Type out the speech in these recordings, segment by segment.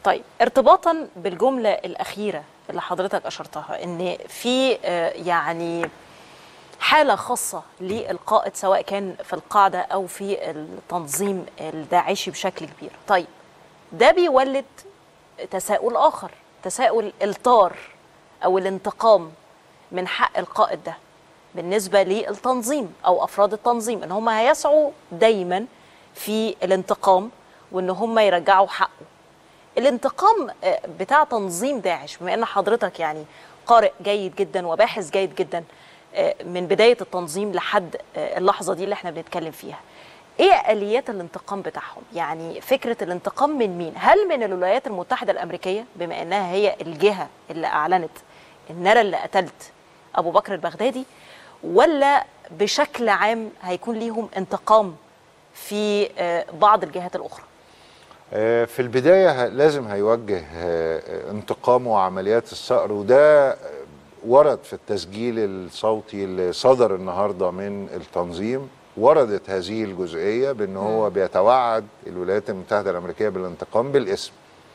طيب ارتباطا بالجمله الاخيره اللي حضرتك اشرتها ان في آه، يعني حاله خاصه للقائد سواء كان في القاعده او في التنظيم الداعشي بشكل كبير طيب ده بيولد تساؤل اخر تساؤل الطار او الانتقام من حق القائد ده بالنسبه للتنظيم او افراد التنظيم ان هم هيسعوا دايما في الانتقام وان هم يرجعوا حقه الانتقام آه، بتاع تنظيم داعش بما ان حضرتك يعني قارئ جيد جدا وباحث جيد جدا آه، من بدايه التنظيم لحد آه، اللحظه دي اللي احنا بنتكلم فيها ايه اليات الانتقام بتاعهم يعني فكره الانتقام من مين هل من الولايات المتحده الامريكيه بما انها هي الجهه اللي اعلنت ان انا اللي قتلت ابو بكر البغدادي ولا بشكل عام هيكون ليهم انتقام في آه، بعض الجهات الاخرى آه، في البداية ه- لازم هيوجه آه، انتقامه وعمليات الصقر وده ورد في التسجيل الصوتي اللي صدر النهاردة من التنظيم وردت هذه الجزئية بأن هو بيتوعد الولايات المتحدة الأمريكية بالانتقام بالاسم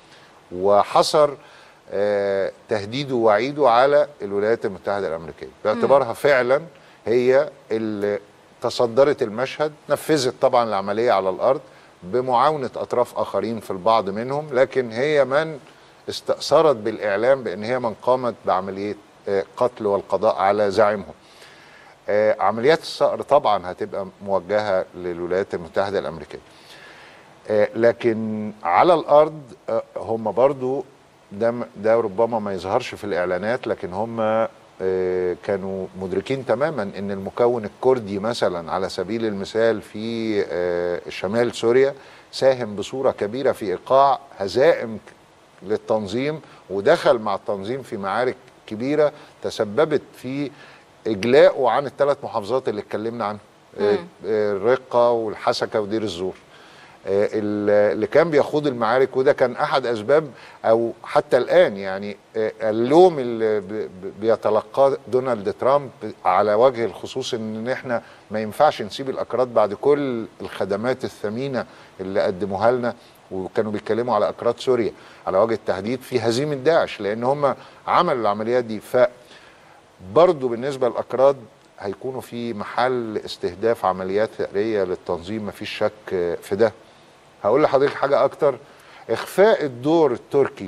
وحصر آه، تهديده ووعيده على الولايات المتحدة الأمريكية باعتبارها فعلا هي اللي تصدرت المشهد نفذت طبعا العملية على الأرض بمعاونة أطراف آخرين في البعض منهم لكن هي من استأثرت بالإعلام بأن هي من قامت بعملية آه، قتل والقضاء على زعيمهم آه، عمليات الصقر طبعا هتبقى موجهة للولايات المتحدة الأمريكية آه، لكن على الارض آه، هم برضو ده م- ده ربما ما يظهرش في الاعلانات لكن هم آه، كانوا مدركين تماما ان المكون الكردي مثلا على سبيل المثال في آه، شمال سوريا ساهم بصوره كبيره في ايقاع هزائم ك- للتنظيم ودخل مع التنظيم في معارك كبيره تسببت في اجلاءه عن الثلاث محافظات اللي اتكلمنا عنها آه، آه، الرقه والحسكه ودير الزور آه، ال- اللي كان بيخوض المعارك وده كان احد اسباب او حتى الان يعني آه، اللوم اللي ب- ب- بيتلقاه دونالد ترامب على وجه الخصوص ان احنا ما ينفعش نسيب الاكراد بعد كل الخدمات الثمينه اللي قدموها لنا وكانوا بيتكلموا على اكراد سوريا على وجه التحديد في هزيمه داعش لان هم عملوا العمليات دي ف برضو بالنسبة للأكراد هيكونوا في محل استهداف عمليات ثأرية للتنظيم مفيش شك في ده هقول لحضرتك حاجة أكتر إخفاء الدور التركي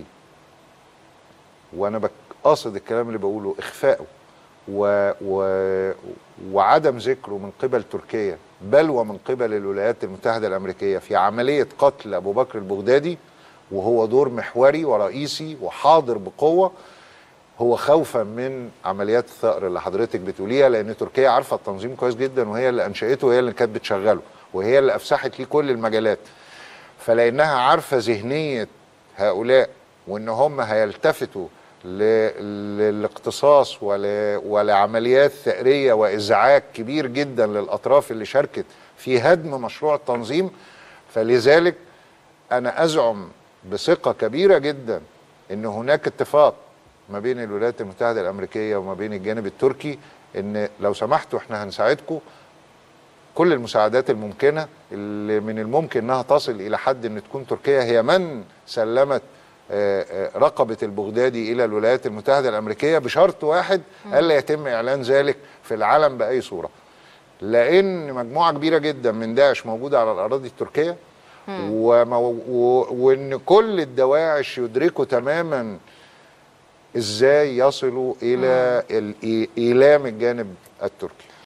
وأنا بك- قاصد الكلام اللي بقوله إخفائه و و وعدم ذكره من قبل تركيا بل ومن قبل الولايات المتحدة الأمريكية في عملية قتل أبو بكر البغدادي وهو دور محوري ورئيسي وحاضر بقوة هو خوفا من عمليات الثأر اللي حضرتك بتقوليها لان تركيا عارفه التنظيم كويس جدا وهي اللي انشأته وهي اللي كانت بتشغله وهي اللي افسحت ليه كل المجالات فلانها عارفه ذهنيه هؤلاء وان هم هيلتفتوا ل- للاقتصاص ول- ولعمليات ثأرية وإزعاج كبير جدا للأطراف اللي شاركت في هدم مشروع التنظيم فلذلك أنا أزعم بثقة كبيرة جدا أن هناك اتفاق ما بين الولايات المتحدة الأمريكية وما بين الجانب التركي أن لو سمحتوا احنا هنساعدكم كل المساعدات الممكنة اللي من الممكن أنها تصل إلى حد أن تكون تركيا هي من سلمت آه، آه، رقبة البغدادي إلى الولايات المتحدة الأمريكية بشرط واحد ألا يتم إعلان ذلك في العالم بأي صورة لأن مجموعة كبيرة جدا من داعش موجودة على الأراضي التركية ومو و... وإن كل الدواعش يدركوا تماما إزاي يصلوا إلى الإيلام الجانب التركي